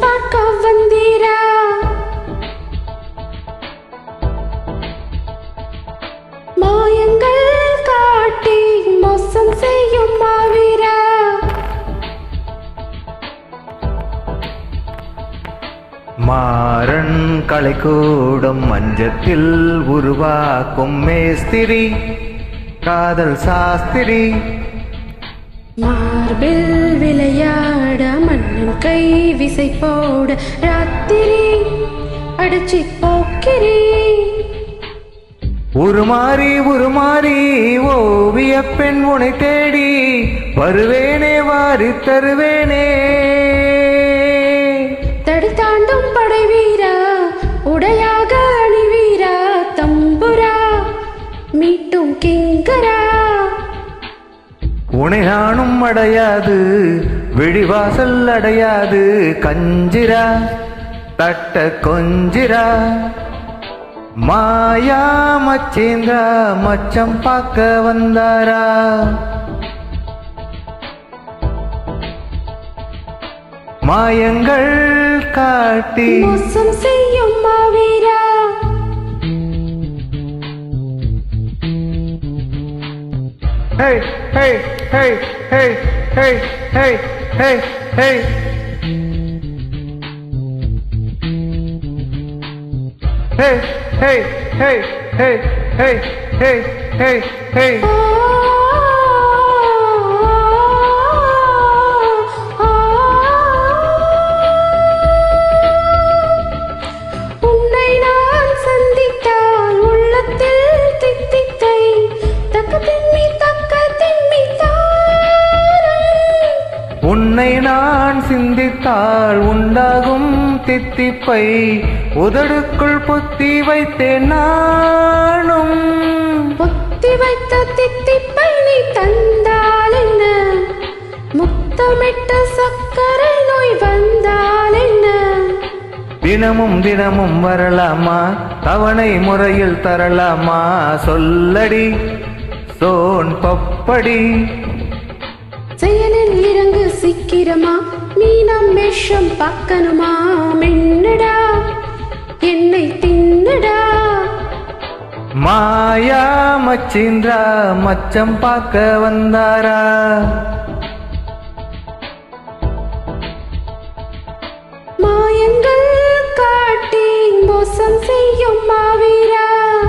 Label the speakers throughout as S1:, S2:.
S1: பார்க்க வந்தீரா மாயங்கள் காட்டி மோசம் செய்யும் மாவீரா
S2: மாறன் கலைக்கூடும் மஞ்சத்தில் உருவாக்கும் மேஸ்திரி காதல் சாஸ்திரி
S1: மார்பில் விளையாட மன்னன் கை விசை போட ராத்திரி அடிச்சு போக்கிரி
S2: உருமாறி உருமாறி ஓவிய பெண் உனை தேடி வருவேனே வாரி தருவேனே
S1: தடி தாண்டும் படை வீரா உடையாக அணி வீரா தம்புரா மீட்டும் கிங்கரா
S2: உனை நானும் அடையாது விழிவாசல் அடையாது கஞ்சிரா தட்ட கொஞ்சிரா மாயா மச்சேந்திரா மச்சம் பார்க்க வந்தாரா மாயங்கள் காட்டி
S1: மோசம் செய்யும் மாவீரா
S2: ஹே ஹே ஹே ஹே ஹே ஹே ஹே ஹே ஹே ஹே ஹே ஹே ஹே ஹே ஹே ஹே
S1: ஆ, ஆ, உன்னை நான் சந்தித்தால் உள்ளத்தில் தித்தித்தை தக்க திம்மி தக்க திம்மி தாரம்
S2: உன்னை நான் சிந்தித்தால் உண்டாகும் தித்திப்பை உதடுக்குள் புத்தி வைத்தேன் நானும்
S1: பொத்தி வைத்த தித்திப்பை நீ தந்தால் என்ன முத்தமிட்ட சக்கரை நோய் வந்தால் என்ன
S2: தினமும் தினமும் வரலாமா தவணை முறையில் தரலாமா சொல்லடி சோன் பப்படி
S1: செயலில் இறங்கு சீக்கிரமா மீனம் மேஷம் பார்க்கணுமா மென்னடா என்னை தின்னுடா
S2: மாயா மச்சீந்திரா மச்சம் பார்க்க வந்தாரா
S1: மாயங்கள் காட்டி மோசம் செய்யும் மாவீரா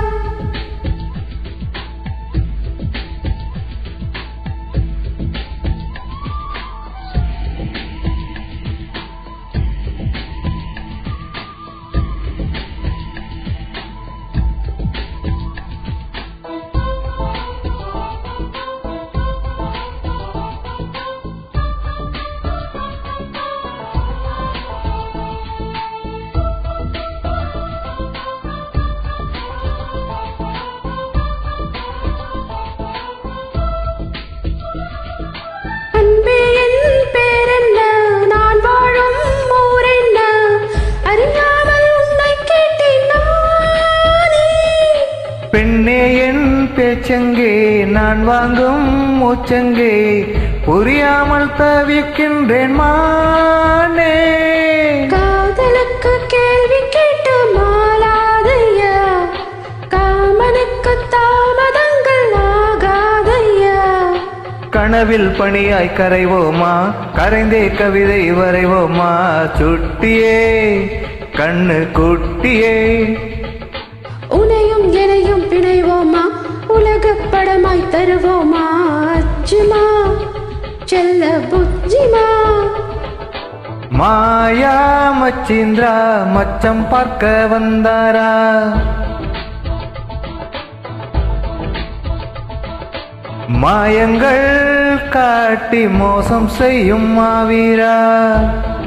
S1: அன்பே என் பேரென்ன நான் வாழும் ஊரென்ன அறியாமல் உன்னை கேட்டேன் நானே
S2: பெண்ணே என் பேச்செங்கே நான் வாங்கும் மூச்செங்கே புரியாமல் தவிக்கின்றேன் மானே
S1: காதலுக்கு கேள்வி கேட்டு மாலாதையா காமனுக்கு தாமதங்கள் ஆகாதையா
S2: கனவில் பணியாய் கரைவோமா கரைந்தே கவிதை வரைவோமா சுட்டியே கண்ணு குட்டியே
S1: உனையும் எனையும் பிணைவோமா உலகப் படமாய் தருவோமா அச்சுமா செல்ல புஜ்ஜிமா
S2: மாயா மச்சீந்திரா மச்சம் பார்க்க வந்தாரா மாயங்கள் காட்டி மோசம் செய்யும் மாவீரா